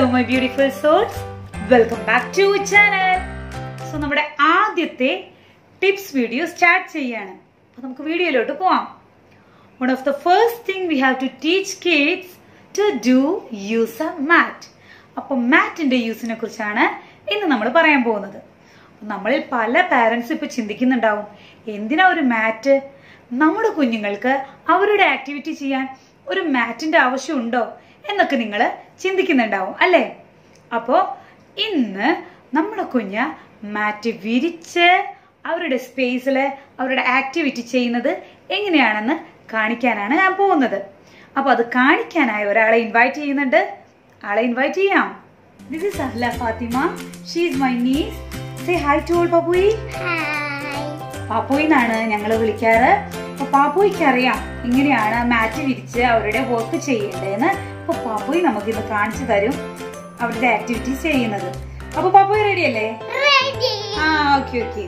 My beautiful souls welcome back to channel so നമ്മുടെ ആദ്യത്തെ tips video start ചെയ്യാണ് അപ്പൊ നമുക്ക് വീഡിയോയിലോട്ട് പോവാം one of the first thing we have to teach kids to do use a mat അപ്പൊ മാറ്റിന്റെ യൂസിനെ കുറിച്ചാണ് ഇന്ന് നമ്മൾ പറയാൻ പോകുന്നത് നമ്മളിൽ പല പാരന്റ്സ് ഇപ്പൊ ചിന്തിക്കുന്നുണ്ടാവും എന്തിനാ ഒരു മാറ്റ് നമ്മുടെ കുഞ്ഞുങ്ങൾക്ക് അവരുടെ ആക്ടിവിറ്റി ചെയ്യാൻ ഒരു മാറ്റിന്റെ ആവശ്യമുണ്ടോ എന്നൊക്കെ നിങ്ങൾ ചിന്തിക്കുന്നുണ്ടാവും അല്ലേ അപ്പോ ഇന്ന് നമ്മുടെ കുഞ്ഞ് മാറ്റ് വിരിച്ച് അവരുടെ സ്പേസിൽ അവരുടെ ആക്ടിവിറ്റി ചെയ്യുന്നത് എങ്ങനെയാണെന്ന് കാണിക്കാനാണ് ഞാൻ പോകുന്നത് അപ്പൊ അത് കാണിക്കാനായി ഒരാളെ ഇൻവൈറ്റ് ചെയ്യുന്നുണ്ട് ആളെ ഇൻവൈറ്റ് ചെയ്യാം this is Ahla Fathima she's my niece say hi to all Pappui Pappoyi എന്നാണ് ഞങ്ങൾ വിളിക്കാറ് അപ്പൊ പാപ്പോയ്ക്ക് അറിയാം എങ്ങനെയാണ് മാറ്റ് വിരിച്ച് അവരുടെ വർക്ക് ചെയ്യേണ്ടതെന്ന് അപ്പൊ പാപ്പോയി നമുക്ക് ഇന്ന് കാണിച്ചു തരും അവരുടെ ആക്ടിവിറ്റീസ് ചെയ്യുന്നത് അപ്പൊ പാപ്പോയി റെഡി അല്ലേ ആ ഓക്കെ ഓക്കെ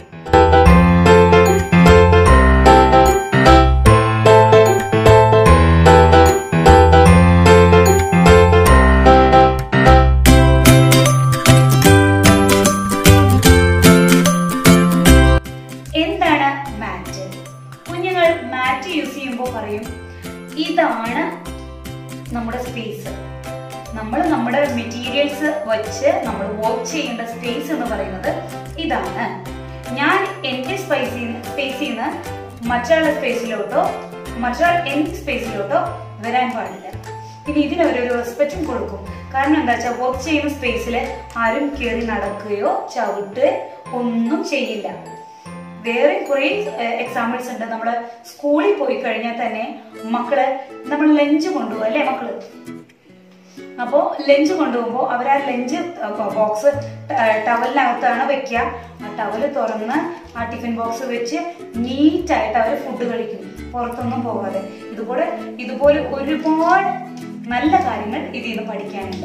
എന്താണ് മാറ്റ് കുഞ്ഞുങ്ങൾ മാറ്റ് യൂസ് ചെയ്യുമ്പോൾ പറയും ഇതാണ് നമ്മുടെ സ്പേസ് നമ്മൾ നമ്മുടെ മെറ്റീരിയൽസ് വെച്ച് നമ്മൾ വർക്ക് ചെയ്യേണ്ട സ്പേസ് എന്ന് പറയുന്നത് ഇതാണ് ഞാൻ എന്റെ സ്പേസിൽ സ്പേസിൽ നിന്ന് മറ്റൊരാളുടെ സ്പേസിലോട്ടോ മറ്റൊരാൾ എന്റെ സ്പേസിലോട്ടോ വരാൻ പാടില്ല പിന്നെ ഇതിനൊരു റെസ്പെക്റ്റും കൊടുക്കും കാരണം എന്താ വെച്ചാൽ വർക്ക് ചെയ്യുന്ന സ്പേസിൽ ആരും കയറി നടക്കുകയോ ചവിട്ടുകയോ ഒന്നും ചെയ്യില്ല വേറെ കുറെ എക്സാമ്പിൾസ് ഉണ്ട് നമ്മള് സ്കൂളിൽ പോയി കഴിഞ്ഞാൽ തന്നെ മക്കള് നമ്മൾ ലഞ്ച് കൊണ്ടുപോകും അല്ലേ മക്കള് അപ്പോ ലഞ്ച് കൊണ്ടുപോകുമ്പോൾ അവർ ആ ലഞ്ച് ബോക്സ് ടവലിനകത്താണ് വെക്കുക ആ ടവല് തുറന്ന് ആ ടിഫിൻ ബോക്സ് വെച്ച് നീറ്റായിട്ട് അവർ ഫുഡ് കഴിക്കും പുറത്തൊന്നും പോകാതെ ഇതുപോലെ ഇതുപോലെ ഒരുപാട് നല്ല കാര്യങ്ങൾ ഇതിൽ നിന്ന് പഠിക്കാനുണ്ട്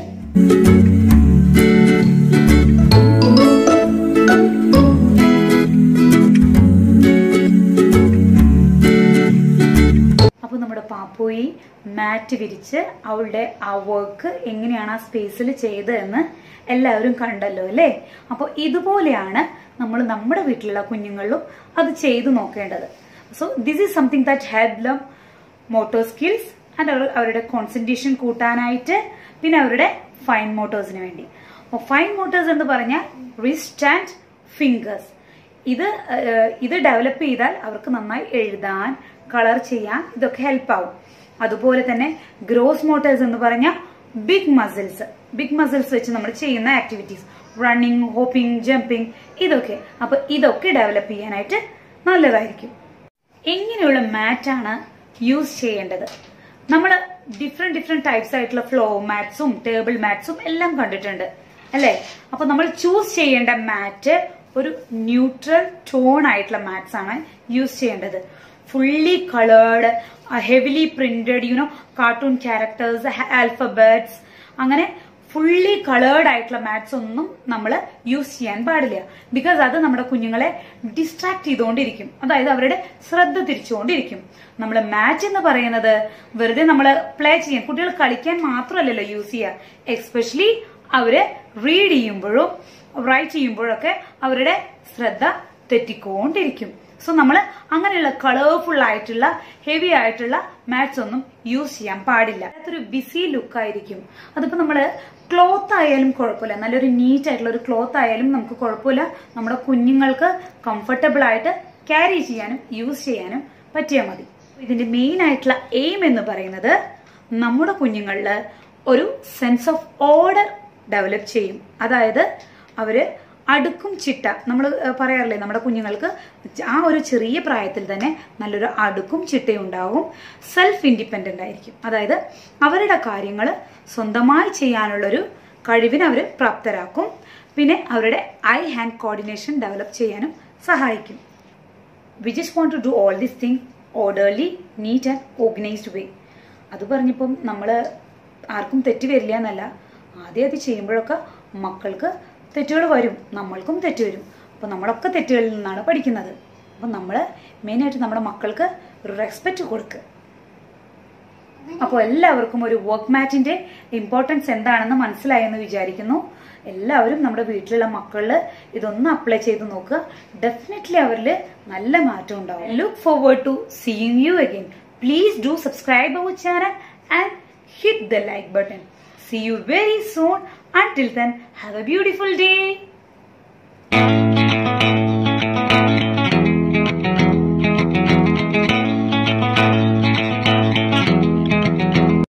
അപ്പോൾ നമ്മുടെ പാപ്പോയി മാറ്റ് വിരിച്ച് അവളുടെ ആ വർക്ക് എങ്ങനെയാണ് ആ സ്പേസിൽ ചെയ്തതെന്ന് എല്ലാവരും കണ്ടല്ലോ അല്ലേ അപ്പോൾ ഇതുപോലെയാണ് നമ്മൾ നമ്മുടെ വീട്ടിലുള്ള കുഞ്ഞുങ്ങളിലും അത് ചെയ്തു നോക്കേണ്ടത് so this is something that help them motor skills and അവർ അവരുടെ കോൺസെൻട്രേഷൻ കൂട്ടാനായിട്ട് പിന്നെ അവരുടെ ഫൈൻ മോട്ടോഴ്സിന് വേണ്ടി അപ്പോൾ ഫൈൻ മോട്ടോഴ്സ് എന്ന് പറഞ്ഞാൽ റിസ്റ്റ് ആൻഡ് ഫിംഗേഴ്സ് ഇത് ഇത് ഡെവലപ്പ് ചെയ്താൽ അവർക്ക് നന്നായി എഴുതാൻ കളർ ചെയ്യാൻ ഇതൊക്കെ ഹെൽപ്പ് ആവും അതുപോലെ തന്നെ ഗ്രോസ് മോട്ടേഴ്സ് എന്ന് പറഞ്ഞാൽ ബിഗ് മസിൽസ് ബിഗ് മസിൽസ് വെച്ച് നമ്മൾ ചെയ്യുന്ന ആക്ടിവിറ്റീസ് റണ്ണിങ് ഹോപ്പിംഗ് ജമ്പിങ് ഇതൊക്കെ അപ്പൊ ഇതൊക്കെ ഡെവലപ്പ് ചെയ്യാനായിട്ട് നല്ലതായിരിക്കും എങ്ങനെയുള്ള മാറ്റാണ് യൂസ് ചെയ്യേണ്ടത് നമ്മൾ ഡിഫറെന്റ് ഡിഫറെന്റ് ടൈപ്സ് ആയിട്ടുള്ള ഫ്ലോ മാറ്റ്സും ടേബിൾ മാറ്റ്സും എല്ലാം കണ്ടിട്ടുണ്ട് അല്ലെ അപ്പൊ നമ്മൾ ചൂസ് ചെയ്യേണ്ട മാറ്റ് ഒരു ന്യൂട്രൽ ടോൺ ആയിട്ടുള്ള മാറ്റ്സ് ആണ് യൂസ് ചെയ്യേണ്ടത് fully coloured heavily printed you know cartoon characters alphabets അങ്ങനെ ഫുള്ളി കളേർഡ് ആയിട്ടുള്ള മാത്സ് ഒന്നും നമ്മൾ യൂസ് ചെയ്യാൻ പാടില്ല ബിക്കോസ് അത് നമ്മുടെ കുഞ്ഞുങ്ങളെ ഡിസ്ട്രാക്ട് ചെയ്തുകൊണ്ടിരിക്കും അതായത് അവരുടെ ശ്രദ്ധ തിരിച്ചുകൊണ്ടിരിക്കും നമ്മൾ മാച്ച് എന്ന് പറയുന്നത് വെറുതെ നമ്മൾ പ്ലേ ചെയ്യാൻ കുട്ടികൾ കളിക്കാൻ മാത്രമല്ലല്ലോ യൂസ് ചെയ്യുക എക്സ്പെഷ്യലി അവര് റീഡ് ചെയ്യുമ്പോഴും റൈറ്റ് ചെയ്യുമ്പോഴൊക്കെ അവരുടെ ശ്രദ്ധ തെറ്റിക്കൊണ്ടിരിക്കും സോ നമ്മൾ അങ്ങനെയുള്ള കളർഫുൾ ആയിട്ടുള്ള ഹെവി ആയിട്ടുള്ള മാറ്റ്സ് ഒന്നും യൂസ് ചെയ്യാൻ പാടില്ല അതൊരു ബിസി ലുക്ക് ആയിരിക്കും അതിപ്പോ നമ്മള് ക്ലോത്ത് ആയാലും കുഴപ്പമില്ല നല്ലൊരു നീറ്റ് ആയിട്ടുള്ള ഒരു ക്ലോത്ത് ആയാലും നമുക്ക് കുഴപ്പമില്ല നമ്മുടെ കുഞ്ഞുങ്ങൾക്ക് കംഫർട്ടബിൾ ആയിട്ട് ക്യാരി ചെയ്യാനും യൂസ് ചെയ്യാനും പറ്റിയാൽ മതി ഇതിന്റെ മെയിൻ ആയിട്ടുള്ള എയിം എന്ന് പറയുന്നത് നമ്മുടെ കുഞ്ഞുങ്ങളിൽ ഒരു സെൻസ് ഓഫ് ഓർഡർ ഡെവലപ്പ് ചെയ്യും അതായത് അവര് അടുക്കും ചിട്ട നമ്മൾ പറയാറില്ലേ നമ്മുടെ കുഞ്ഞുങ്ങൾക്ക് ആ ഒരു ചെറിയ പ്രായത്തിൽ തന്നെ നല്ലൊരു അടുക്കും ചിട്ടയും ഉണ്ടാവും സെൽഫ് ഇൻഡിപെൻഡന്റ് ആയിരിക്കും അതായത് അവരുടെ കാര്യങ്ങൾ സ്വന്തമായി ചെയ്യാനുള്ളൊരു കഴിവിന് അവർ പ്രാപ്തരാക്കും പിന്നെ അവരുടെ ഐ ഹാൻഡ് കോർഡിനേഷൻ ഡെവലപ്പ് ചെയ്യാനും സഹായിക്കും we just want to do all this thing orderly neat and organised way അത് പറഞ്ഞപ്പം നമ്മൾ ആർക്കും തെറ്റ് വരില്ല എന്നല്ല ആദ്യം അത് ചെയ്യുമ്പോഴൊക്കെ മക്കൾക്ക് തെറ്റുകൾ വരും നമ്മൾക്കും തെറ്റ് വരും അപ്പോൾ നമ്മളൊക്കെ തെറ്റുകളിൽ നിന്നാണ് പഠിക്കുന്നത് അപ്പം നമ്മൾ മെയിനായിട്ട് നമ്മുടെ മക്കൾക്ക് ഒരു റെസ്പെക്റ്റ് കൊടുക്കുക അപ്പോൾ എല്ലാവർക്കും ഒരു വർക്ക് മാറ്റിന്റെ ഇമ്പോർട്ടൻസ് എന്താണെന്ന് മനസ്സിലായെന്ന് വിചാരിക്കുന്നു എല്ലാവരും നമ്മുടെ വീട്ടിലുള്ള മക്കളിൽ ഇതൊന്ന് അപ്ലൈ ചെയ്ത് നോക്കുക ഡെഫിനറ്റ്ലി അവരിൽ നല്ല മാറ്റം ഉണ്ടാവും look forward to seeing you again please do subscribe our channel and hit the like button. See you very soon. Until then, have a beautiful day.